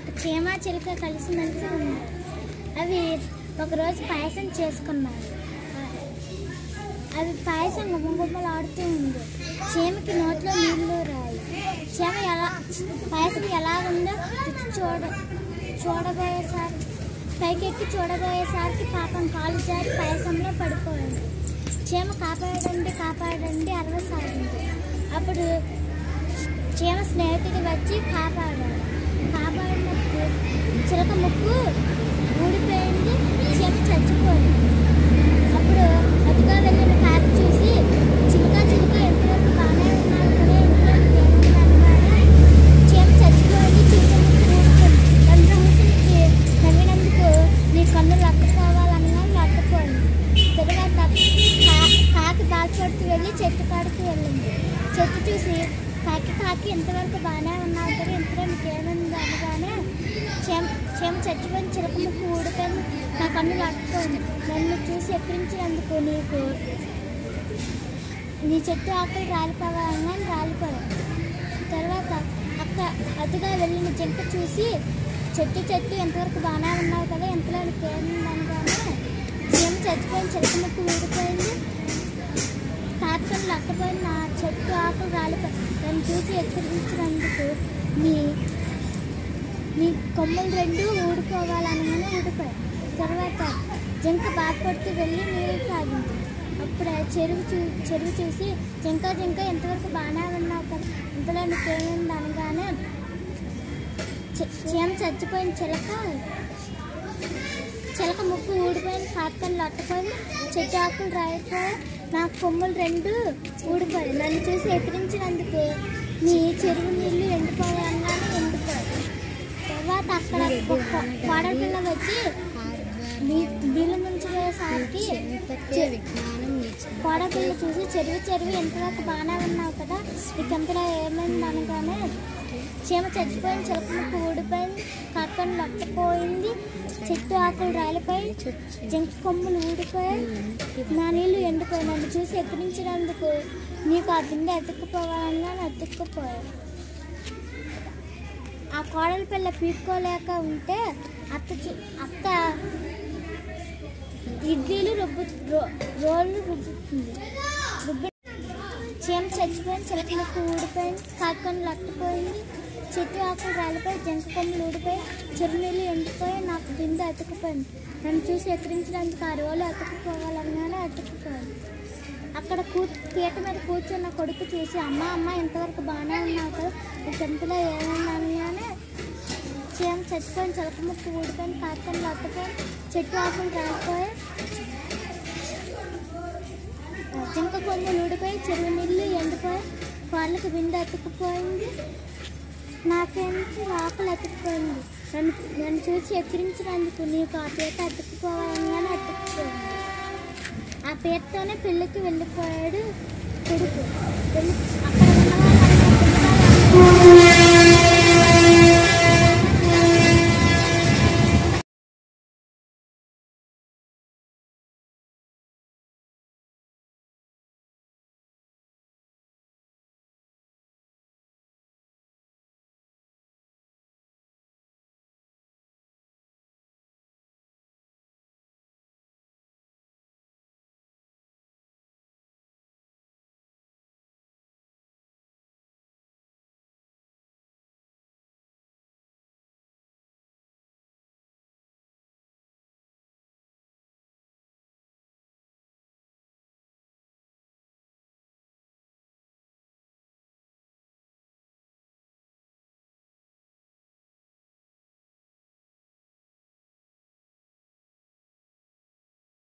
ఒక చీమ చిలుక కలిసి మెలిసి ఉన్నారు అవి ఒకరోజు పాయసం చేసుకున్నారు అవి పాయసం గుమ్మగుమ్మలు ఆడుతూ ఉంది చీమకి నోట్లో నీళ్లు రాయి చీమ ఎలా పాయసం ఎలా ఉందో రుచి చూడ చూడబోయేసరికి పైకెక్కి చూడబోయేసరికి పాపం కాలు జారి పాయసంలో పడిపోయింది చీమ కాపాడండి కాపాడండి అరవసాగింది అప్పుడు చీమ స్నేహితుడు వచ్చి కాపాడాడు కాపాడినప్పుడు చిలక ముక్కు ఊడిపోయింది చీమ చచ్చిపోయింది అప్పుడు అటుగా వెళ్ళిన కాకి చూసి చిలుక చిలుక ఎంతవరకు బాగానే ఉన్నావు కదా ఎంతవరకు ఏముందనగానే చీమ చచ్చిపోయింది చిలుక ముక్కు ఊడిపోయింది నన్ను చూసి నీకు నవ్వినందుకు నీ కన్ను లక్కుకోవాలన్నా లక్కుపోయింది తర్వాత కా- కాకి బాధపడుతూ వెళ్ళి చెట్టు కాడికి వెళ్ళింది చెట్టు చూసి కాకి కాకి ఇంతవరకు బాగానే ఉన్నావు కదా ఇంతలో నీకేమైంది అనగానే చేమ చేమ చచ్చిపోయిన చిలక ముక్కు ఊడిపోయింది నా కన్ను లక్కుపోయింది నన్ను చూసి ఎక్కిరించినందుకు నీకు నీ చెట్టు ఆకులు రాలిపోవాలని రాలిపోయాయి తర్వాత అక్క అటుగా వెళ్ళిన జింక చూసి చెట్టు చెట్టు ఎంతవరకు బాగానే ఉన్నావు కదా ఎంతలో అనగానే చీమ చచ్చిపోయిన చెట్టు ముక్కు ఊడిపోయింది తాతను లక్కపోయిన నా చెట్టు ఆకులు రాలిపోయి నన్ను చూసి ఎక్కిరించినందుకు నీ నీ కొమ్మలు రెండు ఊడిపోవాలనగానే ఊడిపోయాయి తర్వాత జింక బాధపడుతూ వెళ్ళి నీళ్ళు తాగింది అప్పుడు ఆ చెరువు చూ చెరువు చూసి జింక జింక ఎంతవరకు బాగానే ఉన్నావు కదా ఇంతలో నీకేమైంది అనగానే చ- చీమ చచ్చిపోయిన చిలక చిలక ముక్కు ఊడిపోయిన కాకలు లట్టపోయి చెట్టు ఆకులు రాయిపోయి నా కొమ్ములు రెండు ఊడిపోయాయి నన్ను చూసి ఎదిరించినందుకు నీ చెరువు నీళ్ళు ఎండిపోవాలన్నాను ఎండిపోయాయి తర్వాత అక్కడ ఒక కోడల పిల్ల వచ్చి నీ- నీళ్ళు ముంచిపోయేసరికి కోడల పిల్ల చూసి చెరువు చెరువు ఎంతవరకు బాగానే ఉన్నావు కదా నీకెంతలో ఏమైంది అనగానే చీమ చచ్చిపోయిన చిలక ముక్కు ఊడిపోయింది కక్కను లట్టపోయింది చెట్టు ఆకులు రాలిపోయి జింక కొమ్ములు ఊడిపోయాయి నా నీళ్ళు ఎండిపోయి నన్ను చూసి ఎక్కిరించినందుకు నీకు ఆ బిందె ఎత్తుక్కుపోవాలన్నా ఎత్తుక్కుపోయాయి ఆ కోడల పిల్ల పీక్కోలేక ఉంటే అత్త చూ- అత్త ఇడ్లీలు రుబ్బు రో- రోళ్ళు రుబ్బుతుంది రుబ్బి చీమ చచ్చిపోయింది చిలక ముక్కు ఊడిపోయింది కాకొని లట్టుపోయింది చెట్టు ఆకులు రాలిపోయి జంక కొమ్మలు ఊడిపోయి చెరునీళ్ళు ఎండిపోయి నాకు బిందె అతుకుపోయింది నన్ను చూసి ఎక్కిరించినందుకు ఆ రోలు అతుక్కుపోవాలన్నానే అతుక్కుపోయింది అక్కడ కూ పీట మీద కూర్చున్న కొడుకు చూసి అమ్మ అమ్మ ఇంతవరకు బాగానే ఉన్నావు కదా నీకు ఎంతలో ఏమైందనగానే చీమ చచ్చిపోయిన చిలక ముక్కు ఊడిపోయిన కాకొని లట్టుపోయి చెట్టు ఆకులు రాలిపోయి జింక కొమ్ములు ఊడిపోయి చెరువు నీళ్ళు ఎండిపోయి వాళ్ళకి బిందె అతుక్కుపోయింది నాకేంచి ఆకలి అతుక్కుపోయింది నన్ను నన్ను చూసి ఎక్కిరించినందుకు నీకు ఆ పీట అతుక్కుపోవాలని అతుక్కుపోయింది ఆ పేరుతోనే పెళ్ళికి వెళ్ళిపోయాడు కొడుకు పెళ్లి